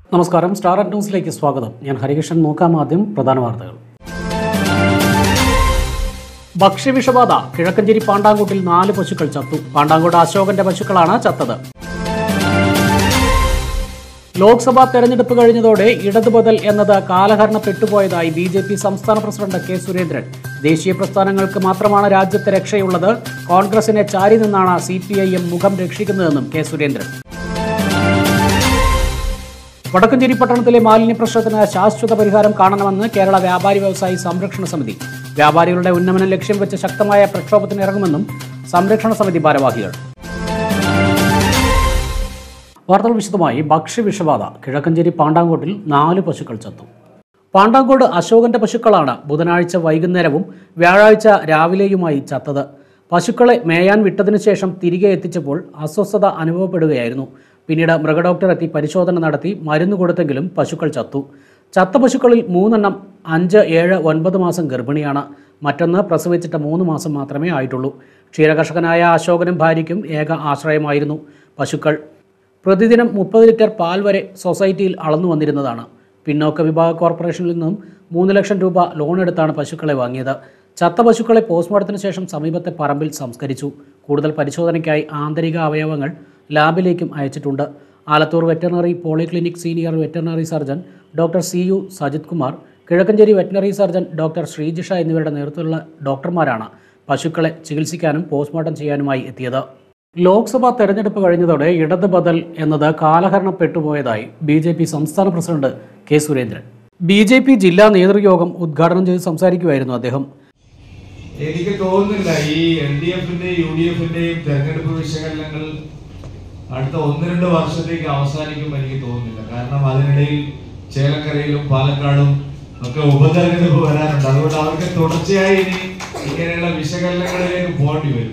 നമസ്കാരം star and ന്യൂസിലേക്ക് സ്വാഗതം ഞാൻ ഹരികൃഷ്ണൻ നോക്കാം ആദ്യം പ്രധാന വാർത്തകൾ ഭക്ഷ്യവിഷബാധ കിഴക്കഞ്ചേരി പാണ്ടാങ്കോട്ടിൽ നാല് പശുക്കൾ ചത്തു പാണ്ടാങ്കോട് അശോകന്റെ പശുക്കളാണ് ചത്തത് ലോക്സഭാ തെരഞ്ഞെടുപ്പ് കഴിഞ്ഞതോടെ ഇടതു ബദൽ എന്നത് കാലഹരണപ്പെട്ടുപോയതായി ബി ജെ പി സംസ്ഥാന പ്രസിഡന്റ് കെ സുരേന്ദ്രൻ ദേശീയ പ്രസ്ഥാനങ്ങൾക്ക് മാത്രമാണ് രാജ്യത്ത് രക്ഷയുള്ളത് കോൺഗ്രസിനെ ചാരി നിന്നാണ് സി പി ഐ എം മുഖം രക്ഷിക്കുന്നതെന്നും കെ സുരേന്ദ്രൻ വടക്കഞ്ചേരി പട്ടണത്തിലെ മാലിന്യ പ്രശ്നത്തിന് ശാശ്വത പരിഹാരം കാണണമെന്ന് കേരള വ്യാപാരി വ്യവസായി സംരക്ഷണ സമിതി വ്യാപാരികളുടെ ഉന്നമനം ലക്ഷ്യം വെച്ച് ശക്തമായ പ്രക്ഷോഭത്തിന് ഇറങ്ങുമെന്നും സംരക്ഷണ സമിതി ഭാരവാഹികൾ വാർത്തകൾ വിശദമായി ഭക്ഷ്യവിഷബാധ കിഴക്കഞ്ചേരി പാണ്ടാങ്കോട്ടിൽ നാല് പശുക്കൾ ചത്തു പാണ്ടാങ്കോട് അശോകന്റെ പശുക്കളാണ് ബുധനാഴ്ച വൈകുന്നേരവും വ്യാഴാഴ്ച രാവിലെയുമായി ചത്തത് പശുക്കളെ മേയാൻ വിട്ടതിനു ശേഷം തിരികെ എത്തിച്ചപ്പോൾ അസ്വസ്ഥത അനുഭവപ്പെടുകയായിരുന്നു പിന്നീട് മൃഗഡോക്ടർ എത്തി പരിശോധന നടത്തി മരുന്ന് കൊടുത്തെങ്കിലും പശുക്കൾ ചത്തു ചത്ത പശുക്കളിൽ മൂന്നെണ്ണം അഞ്ച് ഏഴ് ഒൻപത് മാസം ഗർഭിണിയാണ് മറ്റൊന്ന് പ്രസവിച്ചിട്ട് മൂന്ന് മാസം മാത്രമേ ആയിട്ടുള്ളൂ ക്ഷീരകർഷകനായ അശോകനും ഭാര്യയ്ക്കും ഏക ആശ്രയമായിരുന്നു പശുക്കൾ പ്രതിദിനം മുപ്പത് ലിറ്റർ പാൽ വരെ സൊസൈറ്റിയിൽ അളന്നു വന്നിരുന്നതാണ് പിന്നോക്ക വിഭാഗ കോർപ്പറേഷനിൽ നിന്നും മൂന്ന് ലക്ഷം രൂപ ലോൺ എടുത്താണ് പശുക്കളെ വാങ്ങിയത് ചത്ത പശുക്കളെ പോസ്റ്റ്മോർട്ടത്തിന് ശേഷം സമീപത്തെ പറമ്പിൽ സംസ്കരിച്ചു കൂടുതൽ പരിശോധനയ്ക്കായി ആന്തരിക അവയവങ്ങൾ ലാബിലേക്കും അയച്ചിട്ടുണ്ട് Alathur veterinary polyclinic senior veterinary surgeon doctor C U Sajith Kumar Kizhakkanchery veterinary surgeon doctor Sreejisha എന്നിവരുടെ നേതൃത്വത്തിലുള്ള ഡോക്ടർമാരാണ് പശുക്കളെ ചികിത്സിക്കാനും പോസ്റ്റ്മോർട്ടം ചെയ്യാനുമായി എത്തിയത് ലോക്സഭാ തെരഞ്ഞെടുപ്പ് കഴിഞ്ഞതോടെ ഇടത് ബദൽ എന്നത് കാലഹരണപ്പെട്ടുപോയതായി ബി ജെ പി സംസ്ഥാന president K Surendran B J P ജില്ലാ നേതൃയോഗം ഉദ്ഘാടനം ചെയ്ത് സംസാരിക്കുമായിരുന്നു അദ്ദേഹം എനിക്ക് തോന്നുന്നില്ല ഈ എൽ ഡി എഫിന്റെയും യു ഡി എഫിന്റെയും തെരഞ്ഞെടുപ്പ് വിശകലനങ്ങൾ അടുത്ത ഒന്ന് രണ്ട് വർഷത്തേക്ക് അവസാനിക്കും എനിക്ക് തോന്നുന്നില്ല കാരണം അതിനിടയിൽ ചേലക്കരയിലും പാലക്കാടും ഒക്കെ ഉപതെരഞ്ഞെടുപ്പ് വരാനുണ്ട് അതുകൊണ്ട് അവർക്ക് തുടർച്ചയായി ഇനി ഇങ്ങനെയുള്ള വിശകലനങ്ങളിലേക്ക് പോകേണ്ടി വരും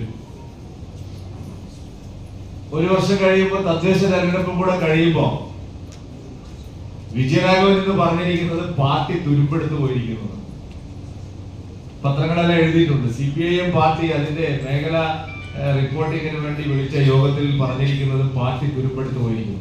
ഒരു വർഷം കഴിയുമ്പോൾ തദ്ദേശ തെരഞ്ഞെടുപ്പും കൂടെ കഴിയുമ്പോൾ വിജയരാഘവൻ എന്ന് പറഞ്ഞിരിക്കുന്നത് പാർട്ടി തുരുമ്പെടുത്ത് പോയിരിക്കുന്നത് പത്രങ്ങളെല്ലാം എഴുതിയിട്ടുണ്ട് C P I M party അതിന്റെ മേഖല ഏഹ്, റിപ്പോർട്ടിങ്ങിന് വേണ്ടി വിളിച്ച യോഗത്തിൽ പറഞ്ഞിരിക്കുന്നത് പാർട്ടി തുരുപ്പെടുത്തു പോയിരിക്കുന്നു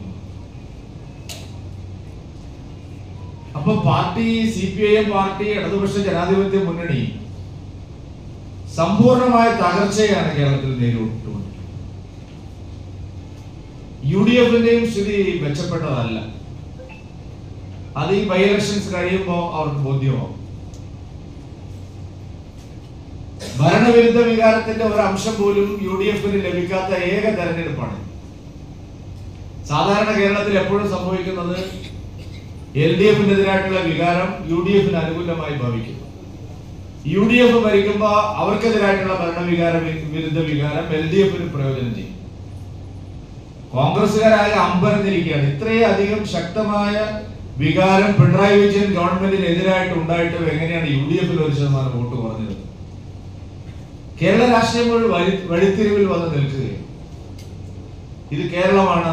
അപ്പൊ party C P I M party ഇടതുപക്ഷ ജനാധിപത്യ മുന്നണി സമ്പൂർണമായ തകർച്ചയാണ് കേരളത്തിൽ നേരിട്ടുകൊണ്ടിരിക്കുന്നത് യു ഡി എഫിന്റെയും സ്ഥിതി മെച്ചപ്പെട്ടതല്ല അത് ഈ ബൈ ഇലക്ഷൻസ് കഴിയുമ്പോൾ അവർക്ക് ബോധ്യമാവും ഭരണവിരുദ്ധ വികാരത്തിന്റെ ഒരു അംശം പോലും യു ഡി എഫിന് ലഭിക്കാത്ത ഏക തെരഞ്ഞെടുപ്പാണ് സാധാരണ കേരളത്തിൽ എപ്പോഴും സംഭവിക്കുന്നത് എൽ ഡി എഫിനെതിരായിട്ടുള്ള വികാരം യു ഡി എഫിന് അനുകൂലമായി ഭവിക്കുന്നു യു ഡി എഫ് ഭരിക്കുമ്പോൾ അവർക്കെതിരായിട്ടുള്ള ഭരണവികാര വി- വിരുദ്ധ വികാരം എൽ ഡി എഫിന് പ്രയോജനം ചെയ്യും കോൺഗ്രസുകാരായ അമ്പരന്നിരിക്കുകയാണ് ഇത്രയും അധികം ശക്തമായ വികാരം പിണറായി വിജയൻ ഗവൺമെന്റിന് എതിരായിട്ട് ഉണ്ടായിട്ടും എങ്ങനെയാണ് യു ഡി എഫിൽ ഒരു ശതമാനം വോട്ട് കുറഞ്ഞത് കേരള രാഷ്ട്രീയം മുഴുവൻ വഴി വഴിത്തിരിവിൽ വന്ന് നിൽക്കുകയും ഇത് കേരളമാണ്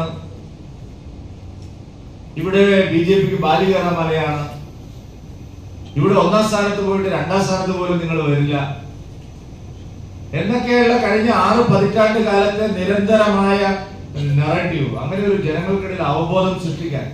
ഇവിടെ ബി ജെ പിക്ക് ബാലികേറ മലയാണ് ഇവിടെ ഒന്നാം സ്ഥാനത്ത് പോയിട്ട് രണ്ടാം സ്ഥാനത്ത് പോലും നിങ്ങൾ വരില്ല എന്നൊക്കെയുള്ള കഴിഞ്ഞ ആറ് പതിറ്റാണ്ട് കാലത്തെ നിരന്തരമായ നെറേറ്റീവ് അങ്ങനെ ഒരു ജനങ്ങൾക്കിടയിൽ അവബോധം സൃഷ്ടിക്കാൻ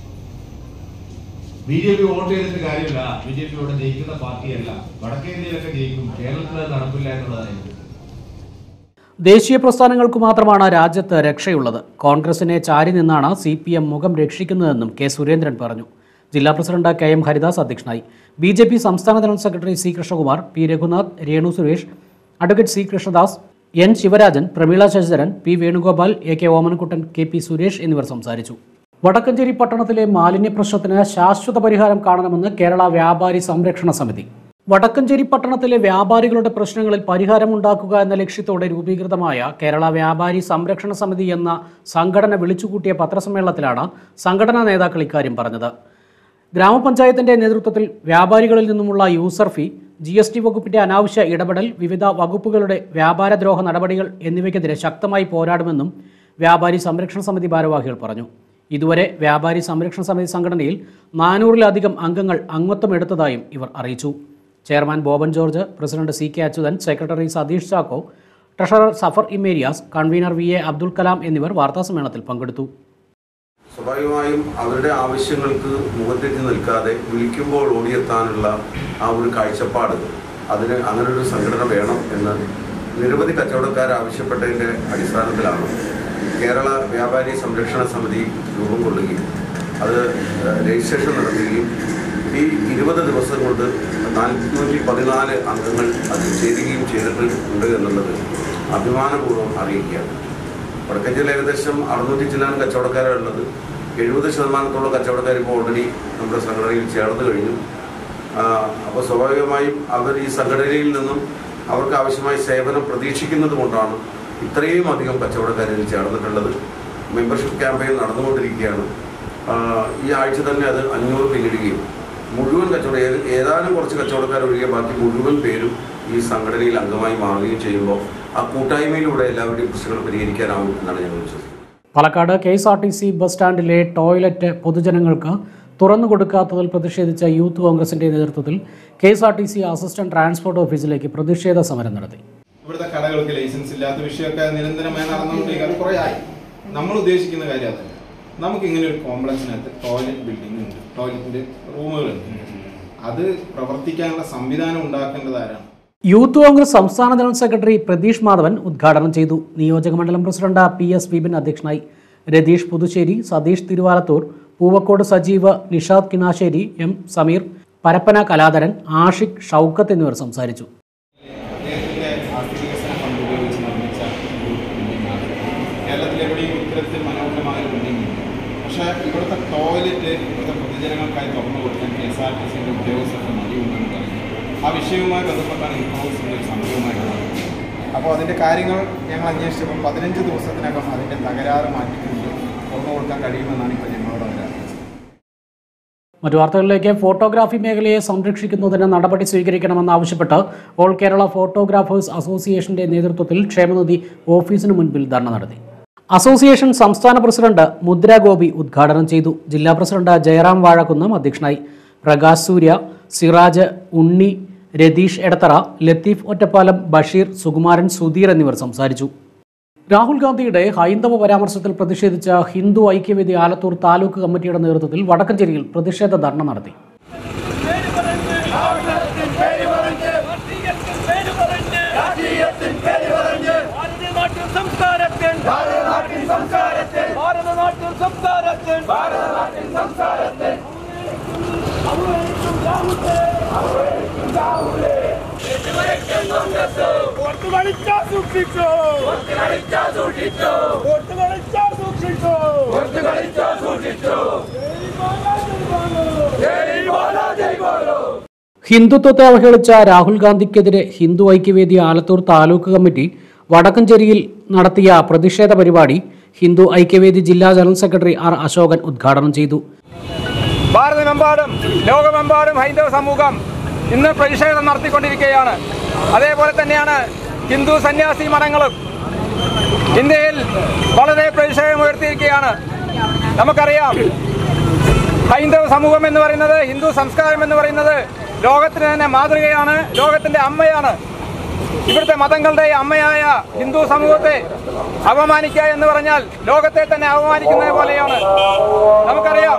ബി ജെ പി വോട്ട് ചെയ്തിട്ട് കാര്യമില്ല ബി ജെ പി ഇവിടെ ജയിക്കുന്ന പാർട്ടിയല്ല വടക്കേ ഇന്ത്യയിലൊക്കെ ജയിക്കും കേരളത്തിൽ അത് നടപ്പില്ല എന്നുള്ളതായിരുന്നു ദേശീയ പ്രസ്ഥാനങ്ങൾക്ക് മാത്രമാണ് രാജ്യത്ത് രക്ഷയുള്ളത് കോൺഗ്രസിനെ ചാരി നിന്നാണ് സി പി എം മുഖം രക്ഷിക്കുന്നതെന്നും കെ സുരേന്ദ്രൻ പറഞ്ഞു ജില്ലാ പ്രസിഡന്റ് കെ എം ഹരിദാസ് അധ്യക്ഷനായി ബി ജെ പി സംസ്ഥാന general secretary C Krishnakumar P Raghunath Renu Suresh advocate C Krishnadas N Sivarajan Prameela Sasidharan P Venugopal A K Omanakuttan K P Suresh എന്നിവർ സംസാരിച്ചു വടക്കഞ്ചേരി പട്ടണത്തിലെ മാലിന്യ പ്രശ്നത്തിന് ശാശ്വത പരിഹാരം കാണണമെന്ന് കേരള വ്യാപാരി സംരക്ഷണ സമിതി വടക്കഞ്ചേരി പട്ടണത്തിലെ വ്യാപാരികളുടെ പ്രശ്നങ്ങളിൽ പരിഹാരമുണ്ടാക്കുക എന്ന ലക്ഷ്യത്തോടെ രൂപീകൃതമായ കേരള വ്യാപാരി സംരക്ഷണ സമിതി എന്ന സംഘടന വിളിച്ചുകൂട്ടിയ പത്രസമ്മേളനത്തിലാണ് സംഘടനാ നേതാക്കൾ ഇക്കാര്യം പറഞ്ഞത് ഗ്രാമപഞ്ചായത്തിന്റെ നേതൃത്വത്തിൽ വ്യാപാരികളിൽ നിന്നുമുള്ള user fee G S T വകുപ്പിന്റെ അനാവശ്യ ഇടപെടൽ വിവിധ വകുപ്പുകളുടെ വ്യാപാരദ്രോഹ നടപടികൾ എന്നിവയ്ക്കെതിരെ ശക്തമായി പോരാടുമെന്നും വ്യാപാരി സംരക്ഷണ സമിതി ഭാരവാഹികൾ പറഞ്ഞു ഇതുവരെ വ്യാപാരി സംരക്ഷണ സമിതി സംഘടനയിൽ നാനൂറിലധികം അംഗങ്ങൾ അംഗത്വം എടുത്തതായും ഇവർ അറിയിച്ചു chairman Boban George president C K Achuthan secretary Satheesh Chacko treasurer Safar Imerias convener V A Abdul Kalam എന്നിവർ വാർത്താസമ്മേളനത്തിൽ പങ്കെടുത്തു സ്വാഭാവികമായും അവരുടെ ആവശ്യങ്ങൾക്ക് മുഖത്തേക്ക് നിൽക്കാതെ വിളിക്കുമ്പോൾ ഓടിയെത്താനുള്ള ആ ഒരു കാഴ്ചപ്പാട് അതിന് അങ്ങനെ ഒരു സംഘടന വേണം എന്ന് നിരവധി കച്ചവടക്കാർ ആവശ്യപ്പെട്ടതിൻ്റെ അടിസ്ഥാനത്തിലാണ് കേരള വ്യാപാരി സംരക്ഷണ സമിതി രൂപം കൊള്ളുകയും അത് ഏഹ്, രജിസ്ട്രേഷൻ നടത്തുകയും ഈ ഇരുപത് ദിവസം കൊണ്ട് നാനൂറ്റി പതിനാല് അംഗങ്ങൾ അതിൽ ചേരുകയും ചെയ്തിട്ടുണ്ട് എന്നുള്ളത് അഭിമാനപൂർവ്വം അറിയിക്കുകയാണ് വടക്കൻ ജില്ല ഏകദേശം അറുന്നൂറ്റി ചില്ലാൻ കച്ചവടക്കാരാണ് ഉള്ളത് എഴുപത് ശതമാനത്തോളം കച്ചവടക്കാർ ഇപ്പോൾ ഓൾറെഡി നമ്മുടെ സംഘടനയിൽ ചേർന്ന് കഴിഞ്ഞു അപ്പോൾ സ്വാഭാവികമായും അവർ ഈ സംഘടനയിൽ നിന്നും അവർക്ക് ആവശ്യമായ സേവനം പ്രതീക്ഷിക്കുന്നത് കൊണ്ടാണ് ഇത്രയും അധികം കച്ചവടക്കാരിൽ ചേർന്നിട്ടുള്ളത് മെമ്പർഷിപ്പ് ക്യാമ്പയിൻ നടന്നുകൊണ്ടിരിക്കുകയാണ് ആ, ഈ ആഴ്ച തന്നെ അത് അഞ്ഞൂറ് പിന്നിടുകയും മുഴുവൻ കച്ചവടം ഏത്- ഏതാനും കുറച്ച് കച്ചവടക്കാർ ഒഴികെ ബാക്കി മുഴുവൻ പേരും ഈ സംഘടനയിൽ അംഗമായി മാറുകയും ചെയ്യുമ്പോൾ ആ കൂട്ടായ്മയിലൂടെ എല്ലാവരുടെയും പ്രശ്നങ്ങൾ പരിഹരിക്കാനാവും എന്നാണ് ഞങ്ങൾ വിശ്വസിക്കുന്നത് Palakkad K S R T C bus സ്റ്റാൻഡിലെ ടോയ്ലറ്റ് പൊതുജനങ്ങൾക്ക് തുറന്നു കൊടുക്കാത്തതിൽ പ്രതിഷേധിച്ച യൂത്ത് കോൺഗ്രസിന്റെ നേതൃത്വത്തിൽ K S R T C assistant transport ഓഫീസിലേക്ക് പ്രതിഷേധ സമരം നടത്തി ഇവിടുത്തെ കടകൾക്ക് ലൈസൻസ് ഇല്ലാത്ത വിഷയമൊക്കെ നിരന്തരമായി നടന്നുകൊണ്ടിരിക്കുക കുറെ ആയി നമ്മൾ ഉദ്ദേശിക്കുന്ന കാര്യം അതല്ല നമുക്ക് ഇങ്ങനെ ഒരു കോംപ്ലക്സിനകത്ത് ടോയ്ലറ്റ് ബിൽഡിംഗ് ഉണ്ട് ടോയ്ലറ്റിന്റെ റൂമുകളുണ്ട് അത് പ്രവർത്തിക്കാനുള്ള സംവിധാനം ഉണ്ടാക്കേണ്ടത് ആരാണ് യൂത്ത് കോൺഗ്രസ് സംസ്ഥാന ജനറൽ സെക്രട്ടറി പ്രതീഷ് മാധവൻ ഉദ്ഘാടനം ചെയ്തു നിയോജക മണ്ഡലം പ്രസിഡന്റ് പി എസ് വിപിൻ അധ്യക്ഷനായി രതീഷ് പുതുശ്ശേരി സതീഷ് തിരുവാലത്തൂർ പൂവക്കോട് സജീവ് നിഷാദ് കിനാശ്ശേരി എം സമീർ പരപ്പന കലാധരൻ ആഷിഖ് ഷൗക്കത്ത് എന്നിവർ സംസാരിച്ചു അദ്ദേഹത്തിന്റെ ആർട്ടിക് വികസന ഫണ്ട് ഉപയോഗിച്ച് നിർമ്മിച്ച ഒരു ബിൽഡിംഗാണ് കേരളത്തിലെവിടെയും ഇത്തരത്തിൽ മനോഹരമായ ഒരു ബിൽഡിംഗ് ഇല്ല പക്ഷേ ഇവിടുത്തെ ടോയ്ലറ്റ് ഇവിടുത്തെ പൊതുജനങ്ങൾക്കായി തുറന്നു കൊടുക്കാൻ കെ എസ് ആർ ടി സിന്റെ ഉദ്യോഗസ്ഥർക്ക് മതിയുണ്ടെന്ന് പറയുന്നു ആ വിഷയവുമായി ബന്ധപ്പെട്ടാണ് ഇൻഫോസിന്റെ ഒരു സംഭവമായിട്ട് വന്നത് അപ്പോൾ അതിന്റെ കാര്യങ്ങൾ ഞങ്ങൾ അന്വേഷിച്ചപ്പോൾ പതിനഞ്ച് ദിവസത്തിനകം അതിന്റെ തകരാറ് മാറ്റിക്കൊണ്ട് തുറന്നു കൊടുക്കാൻ കഴിയുമെന്നാണ് ഇപ്പോൾ ഞങ്ങളോട് അവർ അറിയിച്ചത് മറ്റു വാർത്തകളിലേക്ക് ഫോട്ടോഗ്രാഫി മേഖലയെ സംരക്ഷിക്കുന്നതിന് നടപടി സ്വീകരിക്കണമെന്നാവശ്യപ്പെട്ട് ഓൾ കേരള ഫോട്ടോഗ്രാഫേഴ്സ് അസോസിയേഷന്റെ നേതൃത്വത്തിൽ ക്ഷേമനിധി ഓഫീസിന് മുൻപിൽ ധർണ നടത്തി അസോസിയേഷൻ സംസ്ഥാന പ്രസിഡന്റ് മുദ്ര ഗോപി ഉദ്ഘാടനം ചെയ്തു ജില്ലാ പ്രസിഡന്റ് ജയറാം വാഴക്കുന്നം അധ്യക്ഷനായി പ്രകാശ് സൂര്യ സിറാജ് ഉണ്ണി രതീഷ് എടത്തറ ലത്തീഫ് ഒറ്റപ്പാലം ബഷീർ സുകുമാരൻ സുധീർ എന്നിവർ സംസാരിച്ചു രാഹുൽ ഗാന്ധിയുടെ ഹൈന്ദവ പരാമർശത്തിൽ പ്രതിഷേധിച്ച ഹിന്ദു ഐക്യവേദി ആലത്തൂർ താലൂക്ക് കമ്മിറ്റിയുടെ നേതൃത്വത്തിൽ വടക്കഞ്ചേരിയിൽ പ്രതിഷേധ ധർണ നടത്തി ഭാരതനാട്യം സംസ്കാരത്തിൽ ഭാരതനാട്യം സംസ്കാരത്തിൽ ഭാരതനാട്യം സംസ്കാരത്തിൽ ഭാരതനാട്യം സംസ്കാരത്തിൽ ഓർത്ത് കളിച്ചാ സൂക്ഷിച്ചോ ഓർത്ത് കളിച്ചാ സൂക്ഷിച്ചോ ഓർത്ത് കളിച്ചാ സൂക്ഷിച്ചോ ഓർത്ത് കളിച്ചാ സൂക്ഷിച്ചോ ജയ് ബോലോ ജയ് ബോലോ ഹിന്ദുത്വത്തെ അവഹേളിച്ച രാഹുൽ ഗാന്ധിക്കെതിരെ ഹിന്ദു ഐക്യവേദി ആലത്തൂർ താലൂക്ക് കമ്മിറ്റി വടക്കഞ്ചേരിയിൽ നടത്തിയ പ്രതിഷേധ പരിപാടി ഹിന്ദു ഐക്യവേദി ജില്ലാ ജനറൽ സെക്രട്ടറി ആർ അശോകൻ ഉദ്ഘാടനം ചെയ്തു ഭാരതമെമ്പാടും ലോകമെമ്പാടും ഹൈന്ദവ സമൂഹം ഇന്ന് പ്രതിഷേധം നടത്തിക്കൊണ്ടിരിക്കുകയാണ് അതേപോലെ തന്നെയാണ് ഹിന്ദു സന്യാസി മഠങ്ങളും ഇന്ത്യയിൽ വളരെ പ്രതിഷേധം ഉയർത്തിയിരിക്കുകയാണ് നമുക്കറിയാം ഹൈന്ദവ സമൂഹം എന്ന് പറയുന്നത് ഹിന്ദു സംസ്കാരം എന്ന് പറയുന്നത് ലോകത്തിന് തന്നെ മാതൃകയാണ് ലോകത്തിന്റെ അമ്മയാണ് ഇവിടുത്തെ മതങ്ങളുടെ അമ്മയായ ഹിന്ദു സമൂഹത്തെ അപമാനിക്കുക എന്ന് പറഞ്ഞാൽ ലോകത്തെ തന്നെ അപമാനിക്കുന്നത് പോലെയാണ് നമുക്കറിയാം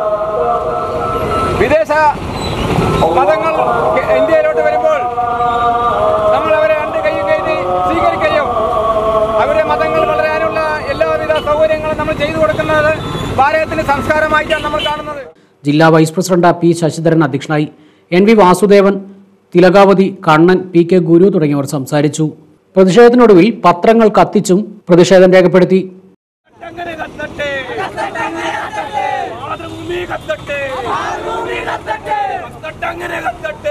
വിദേശ മതങ്ങൾ ഇന്ത്യയിലോട്ട് വരുമ്പോൾ നമ്മൾ അവരെ രണ്ട് കൈയും കയറ്റി സ്വീകരിക്കുകയും അവരുടെ മതങ്ങൾ വളരാനുള്ള എല്ലാവിധ സൗകര്യങ്ങളും നമ്മൾ ചെയ്തു കൊടുക്കുന്നത് ഭാരതത്തിന്റെ സംസ്കാരമായിട്ടാണ് നമ്മൾ കാണുന്നത് ജില്ലാ വൈസ് പ്രസിഡന്റ് പി ശശിധരൻ അധ്യക്ഷനായി N V Vasudevan Thilakavathi Kannan P K Guru തുടങ്ങിയവർ സംസാരിച്ചു പ്രതിഷേധത്തിനൊടുവിൽ പത്രങ്ങൾ കത്തിച്ചും പ്രതിഷേധം രേഖപ്പെടുത്തി അങ്ങനെ കത്തട്ടെ മാതൃഭൂമി കത്തട്ടെ കത്തട്ടെ അങ്ങനെ കത്തട്ടെ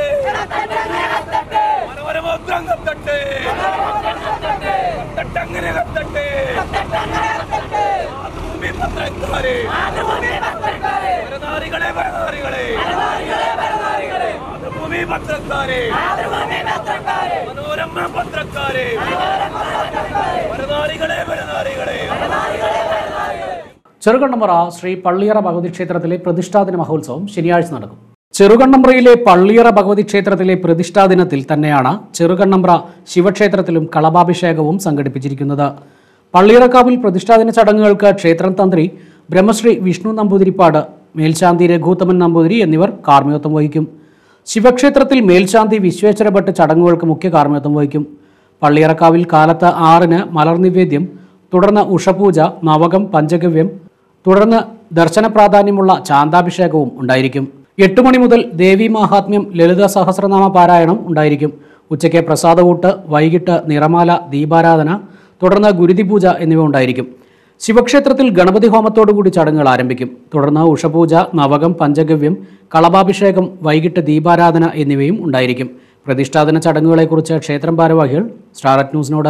മനോരമോദ്രം കത്തട്ടെ കത്തട്ടെ അങ്ങനെ കത്തട്ടെ മാതൃഭൂമി പത്രക്കാരെ പരനാരികളെ പരനാരികളെ മാതൃഭൂമി പത്രക്കാരെ മനോരമ പത്രക്കാരെ പരനാരികളെ പരനാരികളെ ചെറുകണ്ണമ്പ്ര ശ്രീ പള്ളിയറ ഭഗവതി ക്ഷേത്രത്തിലെ പ്രതിഷ്ഠാദിന മഹോത്സവം ശനിയാഴ്ച നടക്കും ചെറുകണ്ണമ്പ്രയിലെ പള്ളിയറ ഭഗവതി ക്ഷേത്രത്തിലെ പ്രതിഷ്ഠാദിനത്തിൽ തന്നെയാണ് ചെറുകണ്ണമ്പ്ര ശിവക്ഷേത്രത്തിലും കളഭാഭിഷേകവും സംഘടിപ്പിച്ചിരിക്കുന്നത് പള്ളിയറക്കാവിൽ പ്രതിഷ്ഠാദിന ചടങ്ങുകൾക്ക് ക്ഷേത്രം തന്ത്രി ബ്രഹ്മശ്രീ വിഷ്ണു നമ്പൂതിരിപ്പാട് മേൽശാന്തി രഘുത്തമൻ നമ്പൂതിരി എന്നിവർ കാർമ്മികത്വം വഹിക്കും ശിവക്ഷേത്രത്തിൽ മേൽശാന്തി വിശ്വേശ്വര ഭട്ട് ചടങ്ങുകൾക്ക് മുഖ്യ കാർമ്മികത്വം വഹിക്കും പള്ളിയറക്കാവിൽ കാലത്ത് ആറിന് മലർനിവേദ്യം തുടർന്ന് ഉഷപൂജ നവകം പഞ്ചഗവ്യം തുടർന്ന് ദർശന പ്രാധാന്യമുള്ള ചാന്താഭിഷേകവും ഉണ്ടായിരിക്കും എട്ട് മണി മുതൽ ദേവി മാഹാത്മ്യം ലളിത സഹസ്രനാമ പാരായണം ഉണ്ടായിരിക്കും ഉച്ചയ്ക്ക് പ്രസാദകൂട്ട് വൈകിട്ട് നിറമാല ദീപാരാധന തുടർന്ന് ഗുരുതി പൂജ എന്നിവ ഉണ്ടായിരിക്കും ശിവക്ഷേത്രത്തിൽ ഗണപതി ഹോമത്തോടുകൂടി ചടങ്ങുകൾ ആരംഭിക്കും തുടർന്ന് ഉഷപൂജ നവകം പഞ്ചഗവ്യം കളഭാഭിഷേകം വൈകിട്ട് ദീപാരാധന എന്നിവയും ഉണ്ടായിരിക്കും പ്രതിഷ്ഠാദന ചടങ്ങുകളെക്കുറിച്ച് ക്ഷേത്രം ഭാരവാഹികൾ സ്റ്റാർട്ട് ന്യൂസിനോട്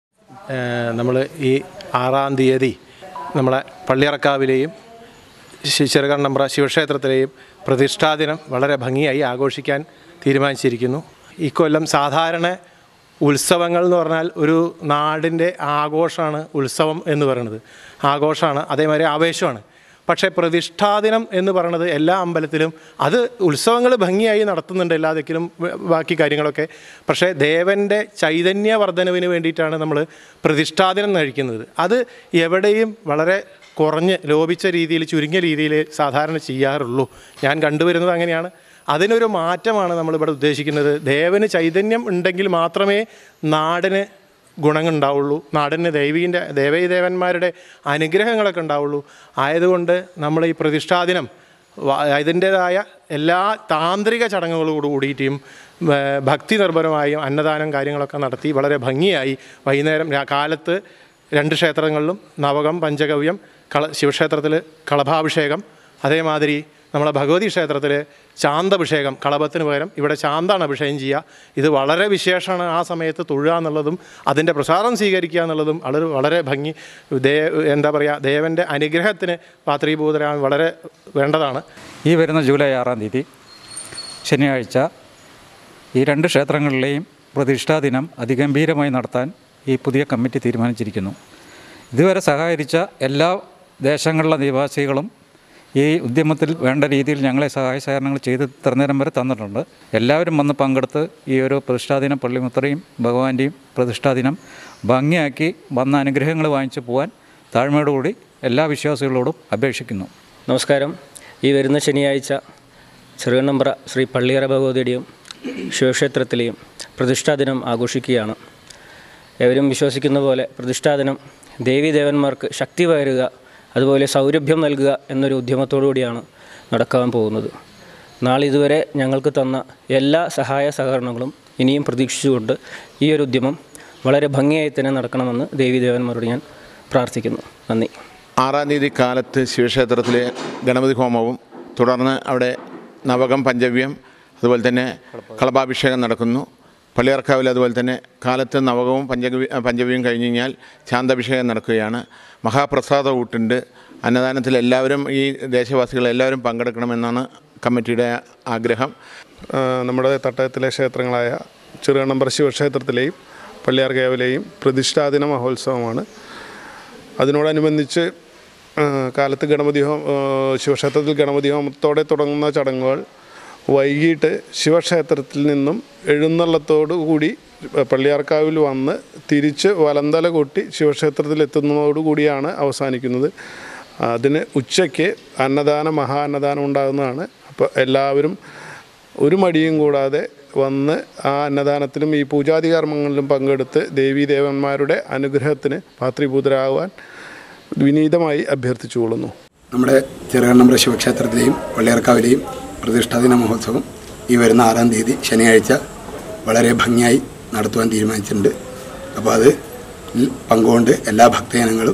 നമ്മൾ ഈ ആറാം തീയതി നമ്മളെ പള്ളിയറക്കാവിലെയും ശി- ചെറുകണ്ണമ്പ്ര ശിവക്ഷേത്രത്തിലെയും പ്രതിഷ്ഠാദിനം വളരെ ഭംഗിയായി ആഘോഷിക്കാൻ തീരുമാനിച്ചിരിക്കുന്നു ഇക്കൊല്ലം സാധാരണ ഉത്സവങ്ങൾ എന്ന് പറഞ്ഞാൽ ഒരു നാടിൻ്റെ ആഘോഷമാണ് ഉത്സവം എന്ന് പറയുന്നത് ആഘോഷമാണ് അതേമാതിരി ആവേശമാണ് പക്ഷേ പ്രതിഷ്ഠാദിനം എന്ന് പറയുന്നത് എല്ലാ അമ്പലത്തിലും അത് ഉത്സവങ്ങൾ ഭംഗിയായി നടത്തുന്നുണ്ട് എല്ലാ ദിക്കിലും വ- ബാക്കി കാര്യങ്ങളൊക്കെ പക്ഷേ ദേവൻ്റെ ചൈതന്യ വർധനവിന് വേണ്ടിയിട്ടാണ് നമ്മൾ പ്രതിഷ്ഠാദിനം കഴിക്കുന്നത് അത് എവിടെയും വളരെ കുറഞ്ഞ് ലോപിച്ച രീതിയിൽ ചുരുങ്ങിയ രീതിയിൽ സാധാരണ ചെയ്യാറുള്ളൂ ഞാൻ കണ്ടുവരുന്നത് അങ്ങനെയാണ് അതിനൊരു മാറ്റമാണ് നമ്മളിവിടെ ഉദ്ദേശിക്കുന്നത് ദേവന് ചൈതന്യം ഉണ്ടെങ്കിൽ മാത്രമേ നാടിന് ഗുണങ്ങളുണ്ടാവുള്ളൂ നാടിന് ദൈവീൻ്റെ ദേവീദേവന്മാരുടെ അനുഗ്രഹങ്ങളൊക്കെ ഉണ്ടാവുള്ളൂ ആയതുകൊണ്ട് നമ്മൾ ഈ പ്രതിഷ്ഠാദിനം വ- അതിൻ്റേതായ എല്ലാ താന്ത്രിക ചടങ്ങുകളോട് കൂടിയിട്ടും ഏർ, ഭക്തി നിർഭരമായും അന്നദാനം കാര്യങ്ങളൊക്കെ നടത്തി വളരെ ഭംഗിയായി വൈകുന്നേരം രാ- കാലത്ത് രണ്ട് ക്ഷേത്രങ്ങളിലും നവകം പഞ്ചഗവ്യം കള ശിവക്ഷേത്രത്തിൽ കളഭാഭിഷേകം അതേമാതിരി നമ്മളെ ഭഗവതി ക്ഷേത്രത്തിൽ ചാന്തഭിഷേകം കളഭത്തിന് പകരം ഇവിടെ ചാന്താണ് അഭിഷേകം ചെയ്യുക ഇത് വളരെ വിശേഷമാണ് ആ സമയത്ത് തൊഴുക എന്നുള്ളതും അതിൻ്റെ പ്രസാദം സ്വീകരിക്കുക എന്നുള്ളതും വളരെ വളരെ ഭംഗി ദേ എന്താ പറയുക ദേവൻ്റെ അനുഗ്രഹത്തിന് പാത്രീഭൂതരാൻ വളരെ വേണ്ടതാണ് ഈ വരുന്ന ജൂലൈ ആറാം തീയതി ശനിയാഴ്ച ഈ രണ്ട് ക്ഷേത്രങ്ങളിലെയും പ്രതിഷ്ഠാ ദിനം അതിഗംഭീരമായി നടത്താൻ ഈ പുതിയ കമ്മിറ്റി തീരുമാനിച്ചിരിക്കുന്നു ഇതുവരെ സഹകരിച്ച എല്ലാ ദേശങ്ങളിലെ നിവാസികളും ഈ ഉദ്യമത്തിൽ വേണ്ട രീതിയിൽ ഞങ്ങളെ സഹായ സഹകരണങ്ങൾ ചെയ്ത് തിരഞ്ഞെടും വരെ തന്നിട്ടുണ്ട് എല്ലാവരും വന്ന് പങ്കെടുത്ത് ഈ ഒരു പ്രതിഷ്ഠാദിനം പള്ളിമുത്രയും ഭഗവാന്റെയും പ്രതിഷ്ഠാദിനം ഭംഗിയാക്കി വന്ന അനുഗ്രഹങ്ങൾ വാങ്ങിച്ചു പോകാൻ താഴ്മയോടുകൂടി എല്ലാ വിശ്വാസികളോടും അപേക്ഷിക്കുന്നു നമസ്കാരം ഈ വരുന്ന ശനിയാഴ്ച ചെറുകണ്ണമ്പ്ര ശ്രീ പള്ളിയറ ഭഗവതിയുടെയും ശിവക്ഷേത്രത്തിലെയും പ്രതിഷ്ഠാദിനം ആഘോഷിക്കുകയാണ് ഏവരും വിശ്വസിക്കുന്ന പോലെ പ്രതിഷ്ഠാദിനം ദേവീദേവന്മാർക്ക് ശക്തി പകരുക അതുപോലെ സൗരഭ്യം നൽകുക എന്നൊരു ഉദ്യമത്തോടു കൂടിയാണ് നടക്കാൻ പോകുന്നത് നാളിതുവരെ ഞങ്ങൾക്ക് തന്ന എല്ലാ സഹായ സഹകരണങ്ങളും ഇനിയും പ്രതീക്ഷിച്ചുകൊണ്ട് ഈ ഒരു ഉദ്യമം വളരെ ഭംഗിയായി തന്നെ നടക്കണമെന്ന് ദേവീദേവന്മാരോട് ഞാൻ പ്രാർത്ഥിക്കുന്നു നന്ദി ആറാം തീയതി കാലത്ത് ശിവക്ഷേത്രത്തിലെ ഗണപതി ഹോമവും തുടർന്ന് അവിടെ നവകം പഞ്ചവ്യം അതുപോലെ തന്നെ കളഭാഭിഷേകം നടക്കുന്നു പള്ളിയർക്കാവിൽ അതുപോലെ തന്നെ കാലത്ത് നവകവും പഞ്ചഗവി പഞ്ചവ്യം കഴിഞ്ഞ് കഴിഞ്ഞാൽ ശാന്തഭിഷേകം നടക്കുകയാണ് മഹാപ്രസാദ ഊട്ടുണ്ട് അന്നദാനത്തിൽ എല്ലാവരും ഈ ദേശവാസികൾ എല്ലാവരും പങ്കെടുക്കണമെന്നാണ് കമ്മിറ്റിയുടെ ആഗ്രഹം ആ, നമ്മുടെ തട്ടകത്തിലെ ക്ഷേത്രങ്ങളായ ചെറുകണ്ണമ്പറ ശിവക്ഷേത്രത്തിലെയും പള്ളിയാർകാവിലെയും പ്രതിഷ്ഠാദിന മഹോത്സവമാണ് അതിനോടനുബന്ധിച്ച് ആ, കാലത്ത് ഗണപതി ഹോം ആ, ശിവക്ഷേത്രത്തിൽ ഗണപതി ഹോമത്തോടെ തുടങ്ങുന്ന ചടങ്ങുകൾ വൈകിട്ട് ശിവക്ഷേത്രത്തിൽ നിന്നും എഴുന്നള്ളത്തോടു കൂടി പള്ളിയാർക്കാവിൽ വന്ന് തിരിച്ച് വലന്തല കൊട്ടി ശിവക്ഷേത്രത്തിൽ എത്തുന്നതോടുകൂടിയാണ് അവസാനിക്കുന്നത് അതിന് ഉച്ചയ്ക്ക് അന്നദാനം മഹാ അന്നദാനം ഉണ്ടാകുന്നതാണ് അപ്പോൾ എല്ലാവരും ഒരു മടിയും കൂടാതെ വന്ന് ആ അന്നദാനത്തിലും ഈ പൂജാതി കർമ്മങ്ങളിലും പങ്കെടുത്ത് ദേവീദേവന്മാരുടെ അനുഗ്രഹത്തിന് പാത്രീഭൂതരാകുവാൻ വിനീതമായി അഭ്യർത്ഥിച്ചുകൊള്ളുന്നു നമ്മുടെ ചെറുകണ്ണമ്പ്ര ശിവക്ഷേത്രത്തിലെയും വള്ളിയർക്കാവിലെയും പ്രതിഷ്ഠാദിന മഹോത്സവം ഈ വരുന്ന ആറാം തീയതി ശനിയാഴ്ച വളരെ ഭംഗിയായി നടത്തുവാൻ തീരുമാനിച്ചിട്ടുണ്ട് അപ്പോൾ അത് പങ്കുകൊണ്ട് എല്ലാ ഭക്തജനങ്ങളും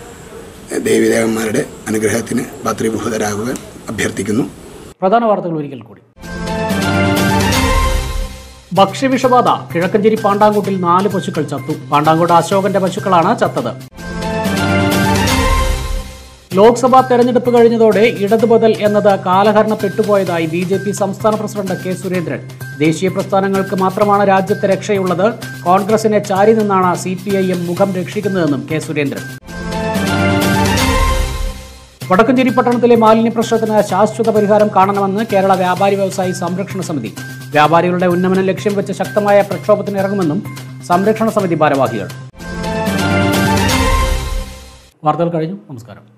ദേവീദേവന്മാരുടെ അനുഗ്രഹത്തിന് പാത്രീഭൂതരാകുവാൻ അഭ്യർത്ഥിക്കുന്നു പ്രധാന വാർത്തകൾ ഒരിക്കൽ കൂടി ഭക്ഷ്യവിഷബാധ കിഴക്കഞ്ചേരി പാണ്ടാങ്കോട്ടിൽ നാല് പശുക്കൾ ചത്തു പാണ്ടാങ്കോട് അശോകന്റെ പശുക്കളാണ് ചത്തത് ലോക്സഭാ തെരഞ്ഞെടുപ്പ് കഴിഞ്ഞതോടെ ഇടതു ബദൽ എന്നത് കാലഹരണപ്പെട്ടുപോയതായി ബി ജെ പി സംസ്ഥാന പ്രസിഡന്റ് കെ സുരേന്ദ്രൻ ദേശീയ പ്രസ്ഥാനങ്ങൾക്ക് മാത്രമാണ് രാജ്യത്ത് രക്ഷയുള്ളത് കോൺഗ്രസിനെ ചാരി നിന്നാണ് സി പി ഐ എം മുഖം രക്ഷിക്കുന്നതെന്നും കെ സുരേന്ദ്രൻ വടക്കഞ്ചേരി പട്ടണത്തിലെ മാലിന്യ പ്രശ്നത്തിന് ശാശ്വത പരിഹാരം കാണണമെന്ന് കേരള വ്യാപാരി വ്യവസായി സംരക്ഷണ സമിതി വ്യാപാരികളുടെ ഉന്നമനം ലക്ഷ്യം വെച്ച് ശക്തമായ പ്രക്ഷോഭത്തിന് ഇറങ്ങുമെന്നും സംരക്ഷണ സമിതി ഭാരവാഹികൾ വാർത്തകൾ കഴിഞ്ഞു നമസ്കാരം